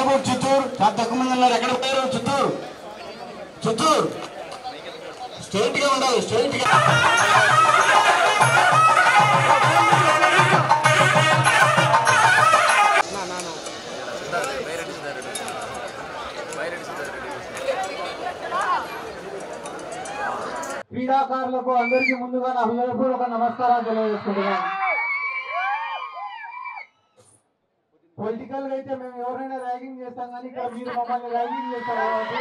బాబు చిత్తూరు చాలా తక్కువ మంది ఉన్నారు ఎక్కడ పోయారు చిత్తూరు చిత్తూరు స్ట్రైట్ గా ఉండాలి స్ట్రైట్ గా క్రీడాకారులకు అందరికీ ముందుగా నా హృదయపూర్వక నమస్కారాలు తెలియజేసుకుంటున్నాను పొలిటికల్ గా అయితే మేము ఎవరైనా ర్యాగింగ్ చేస్తాం కానీ ఇక్కడ మీరు మమ్మల్ని ర్యాగింగ్ చేస్తారు కాబట్టి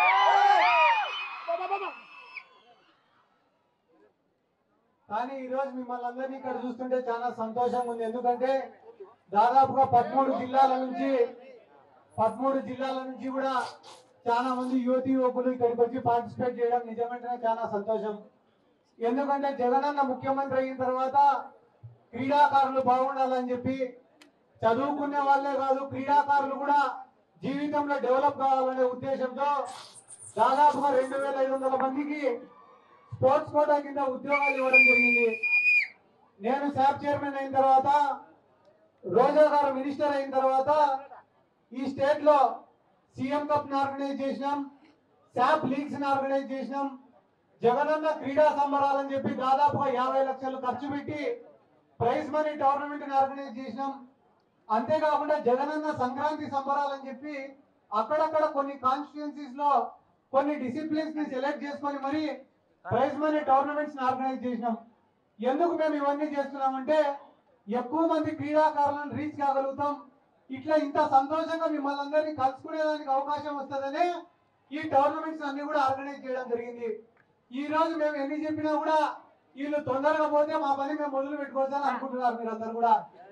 కానీ ఈ రోజు మిమ్మల్ని అందరినీ ఇక్కడ చూస్తుంటే చాలా సంతోషంగా ఉంది ఎందుకంటే దాదాపుగా పదమూడు జిల్లాల నుంచి పదమూడు జిల్లాల నుంచి కూడా చాలా మంది యువతి యువకులు ఇక్కడికి వచ్చి పార్టిసిపేట్ చేయడం నిజమంటేనే చాలా సంతోషం ఎందుకంటే జగనన్న ముఖ్యమంత్రి అయిన తర్వాత క్రీడాకారులు బాగుండాలని చెప్పి చదువుకునే వాళ్ళే కాదు క్రీడాకారులు కూడా జీవితంలో డెవలప్ కావాలనే ఉద్దేశంతో దాదాపుగా రెండు వేల ఐదు వందల మందికి స్పోర్ట్స్ కోటా కింద ఉద్యోగాలు ఇవ్వడం జరిగింది నేను శాప్ చైర్మన్ అయిన తర్వాత రోజా గారు మినిస్టర్ అయిన తర్వాత ఈ స్టేట్ లో సీఎం కప్ ని ఆర్గనైజ్ చేసినాం శాప్ లీగ్స్ ని ఆర్గనైజ్ చేసినాం జగనన్న క్రీడా సంబరాలని చెప్పి దాదాపుగా యాభై లక్షలు ఖర్చు పెట్టి ప్రైజ్ మనీ టోర్నమెంట్ ని ఆర్గనైజ్ చేసినాం అంతేకాకుండా జగనన్న సంక్రాంతి సంబరాలని చెప్పి అక్కడక్కడ కొన్ని కాన్స్టిట్యున్సీస్ లో కొన్ని డిసిప్లిన్స్ ని సెలెక్ట్ చేసుకొని మరి ప్రైజ్ మనీ టోర్నమెంట్స్ ని ఆర్గనైజ్ చేసినాం ఎందుకు మేము ఇవన్నీ చేస్తున్నామంటే ఎక్కువ మంది క్రీడాకారులను రీచ్ కాగలుగుతాం ఇట్లా ఇంత సంతోషంగా మిమ్మల్ని అందరినీ కలుసుకునేదానికి అవకాశం వస్తుందనే ఈ టోర్నమెంట్స్ అన్ని కూడా ఆర్గనైజ్ చేయడం జరిగింది ఈ రోజు మేము ఎన్ని చెప్పినా కూడా వీళ్ళు తొందరగా పోతే మా పని మేము మొదలు పెట్టుకోవచ్చని అనుకుంటున్నారు మీరందరూ కూడా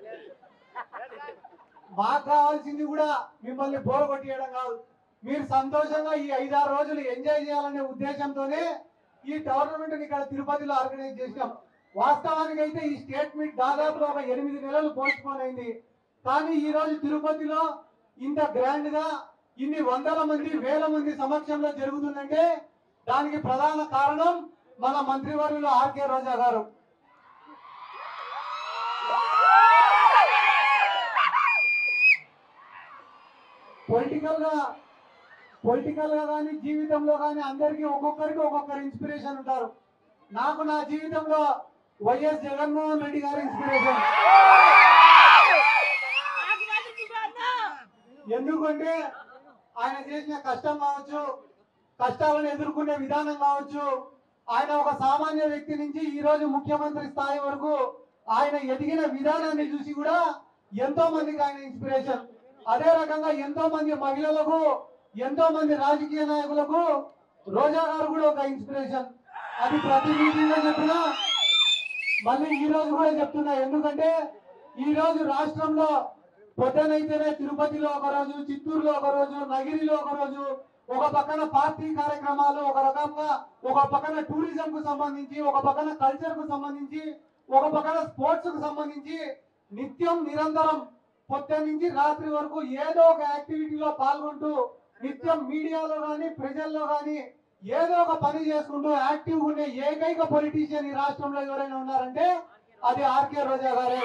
మాకు కావాల్సింది కూడా మిమ్మల్ని బోర్ కొట్టియడం కాదు మీరు సంతోషంగా ఈ ఐదారు రోజులు ఎంజాయ్ చేయాలనే ఉద్దేశంతోనే ఈ టోర్నమెంట్ ఇక్కడ తిరుపతిలో ఆర్గనైజ్ చేసినాం వాస్తవానికి అయితే ఈ స్టేట్ మీట్ దాదాపుగా ఒక ఎనిమిది నెలలు పోస్ట్ పోన్ అయింది కానీ ఈ రోజు తిరుపతిలో ఇంత గ్రాండ్ గా ఇన్ని వందల మంది వేల మంది సమక్షంలో జరుగుతుందంటే దానికి ప్రధాన కారణం మన మంత్రివర్యులు ఆర్కే రోజా గారు పొలిటికల్ గా పొలిటికల్ గా కానీ జీవితంలో కానీ అందరికీ ఒక్కొక్కరికి ఒక్కొక్కరు ఇన్స్పిరేషన్ ఉంటారు నాకు నా జీవితంలో వైఎస్ జగన్మోహన్ రెడ్డి గారి ఇన్స్పిరేషన్ ఎందుకంటే ఆయన చేసిన కష్టం కావచ్చు కష్టాలను ఎదుర్కొనే విధానం కావచ్చు ఆయన ఒక సామాన్య వ్యక్తి నుంచి ఈ రోజు ముఖ్యమంత్రి స్థాయి వరకు ఆయన ఎదిగిన విధానాన్ని చూసి కూడా ఎంతో మందికి ఆయన ఇన్స్పిరేషన్ అదే రకంగా ఎంతో మంది మహిళలకు ఎంతో మంది రాజకీయ నాయకులకు రోజా గారు కూడా ఒక ఇన్స్పిరేషన్ అది ప్రతి మీటింగ్ లో చెప్పినా మళ్ళీ ఈ రోజు కూడా చెప్తున్నా ఎందుకంటే ఈ రోజు రాష్ట్రంలో పొద్దునైతేనే తిరుపతిలో ఒక రోజు చిత్తూరులో ఒక రోజు నగిరిలో ఒక రోజు ఒక పక్కన పార్టీ కార్యక్రమాలు ఒక రకంగా ఒక పక్కన టూరిజం కు సంబంధించి ఒక పక్కన కల్చర్ కు సంబంధించి ఒక పక్కన స్పోర్ట్స్ కు సంబంధించి నిత్యం నిరంతరం పొద్దు నుంచి రాత్రి వరకు ఏదో ఒక యాక్టివిటీలో పాల్గొంటూ నిత్యం మీడియాలో కానీ ప్రజల్లో కానీ ఏదో ఒక పని చేసుకుంటూ యాక్టివ్ ఉండే ఏకైక పొలిటీషియన్ ఈ రాష్ట్రంలో ఎవరైనా ఉన్నారంటే అది ఆర్కే రోజా గారే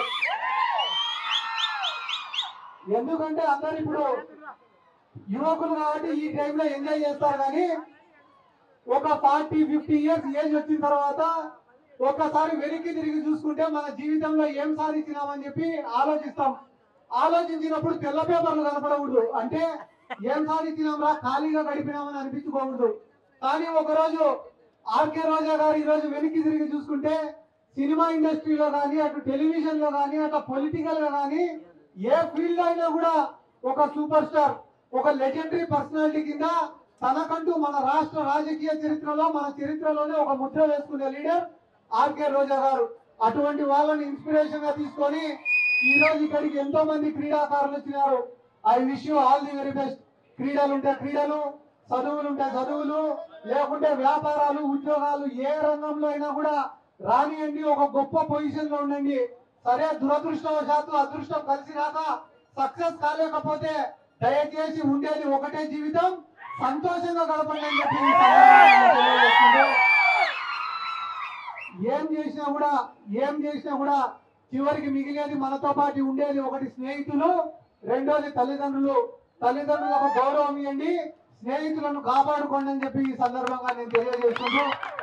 ఎందుకంటే అందరు ఇప్పుడు యువకులు కాబట్టి ఈ టైంలో ఎంజాయ్ చేస్తారు కానీ ఒక ఫార్టీ ఫిఫ్టీ ఇయర్స్ ఏజ్ వచ్చిన తర్వాత ఒక్కసారి వెనక్కి తిరిగి చూసుకుంటే మన జీవితంలో ఏం సాధించినామని చెప్పి ఆలోచిస్తాం ఆలోచించినప్పుడు తెల్ల పేపర్లు కనపడకూడదు అంటే ఏం సాధించినాంరా ఖాళీగా గడిపినామని అనిపించుకోకూడదు కానీ ఒకరోజు ఆర్కే రోజా గారు ఈ రోజు వెనక్కి తిరిగి చూసుకుంటే సినిమా ఇండస్ట్రీలో కానీ అటు టెలివిజన్ లో కానీ అటు పొలిటికల్ గా కానీ ఏ ఫీల్డ్ అయినా కూడా ఒక సూపర్ స్టార్ ఒక లెజెండరీ పర్సనాలిటీ కింద తనకంటూ మన రాష్ట్ర రాజకీయ చరిత్రలో మన చరిత్రలోనే ఒక ముద్ర వేసుకునే లీడర్ ఆర్కే రోజా గారు అటువంటి వాళ్ళని ఇన్స్పిరేషన్ గా తీసుకొని ఈ రోజు ఇక్కడికి ఎంతో మంది క్రీడాకారులు వచ్చినారు I wish you all the very best క్రీడలు ఉంటే క్రీడలు చదువులు ఉంటే చదువులు లేకుంటే వ్యాపారాలు ఉద్యోగాలు ఏ రంగంలో అయినా కూడా రానియండి ఒక గొప్ప పొజిషన్ లో ఉండండి సరే దురదృష్టవశాత్తు అదృష్టం కలిసి రాక సక్సెస్ కాలేకపోతే దయచేసి ఉండేది ఒకటే జీవితం సంతోషంగా గడపండి అని చెప్పి ఈ సందర్భంగా తెలియజేసుకుంటూ ఏం చేసినా కూడా ఏం చేసినా కూడా చివరికి మిగిలేది మనతో పాటు ఉండేది ఒకటి స్నేహితులు రెండోది తల్లిదండ్రులు తల్లిదండ్రులకు గౌరవం ఇవ్వండి స్నేహితులను కాపాడుకోండి అని చెప్పి ఈ సందర్భంగా నేను తెలియజేస్తున్నాను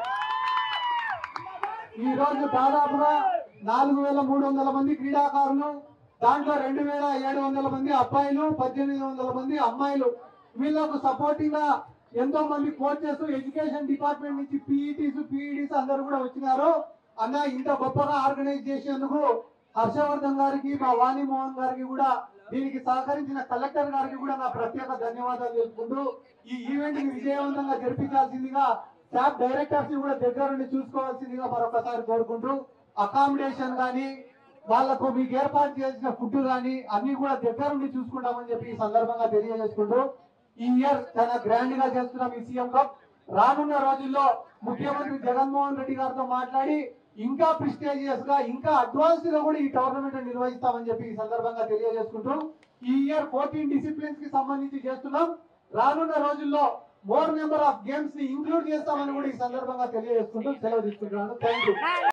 ఈ రోజు దాదాపుగా నాలుగు వేల మూడు వందల మంది క్రీడాకారులు దాంట్లో రెండు వేల ఏడు వందల మంది అబ్బాయిలు పద్దెనిమిది వందల మంది అమ్మాయిలు వీళ్ళకు సపోర్టింగ్ గా ఎంతో మంది కోచెస్ ఎడ్యుకేషన్ డిపార్ట్మెంట్ నుంచి పీఈటీస్ పీఈడీస్ అందరూ కూడా వచ్చినారు అన్న ఇంత గొప్పగా ఆర్గనైజ్ చేసేందుకు హర్షవర్ధన్ గారికి మా వాణి మోహన్ గారికి కూడా దీనికి సహకరించిన కలెక్టర్ గారికి కూడా నా ప్రత్యేక ధన్యవాదాలు తెలుపుకుంటూ ఈ ఈవెంట్ ని విజయవంతంగా జరిపించాల్సిందిగా స్టాఫ్ డైరెక్టర్స్ ని కూడా దగ్గర నుండి చూసుకోవాల్సిందిగా మరొకసారి కోరుకుంటూ అకామిడేషన్ కానీ వాళ్లకు మీకు ఏర్పాటు చేసిన ఫుడ్ కానీ అన్ని కూడా దగ్గర నుండి చూసుకుంటామని చెప్పి ఈ సందర్భంగా తెలియజేసుకుంటూ ఈ ఇయర్ చాలా గ్రాండ్ గా చేస్తున్నాం ఈ సీఎం కప్ రానున్న రోజుల్లో ముఖ్యమంత్రి జగన్మోహన్ రెడ్డి గారితో మాట్లాడి ఇంకా ప్రిస్టేజియస్ గా ఇంకా అడ్వాన్స్ గా కూడా ఈ టోర్నమెంట్ నిర్వహిస్తామని చెప్పి ఈ సందర్భంగా తెలియజేసుకుంటూ ఈ ఇయర్ ఫోర్టీన్ డిసిప్లిన్స్ కి సంబంధించి చేస్తున్నాం రానున్న రోజుల్లో మోర్ నెంబర్ ఆఫ్ గేమ్స్ ని ఇంక్లూడ్ చేస్తామని కూడా ఈ సందర్భంగా తెలియజేసుకుంటూ సెలవు తీసుకుంటున్నాను థ్యాంక్ యూ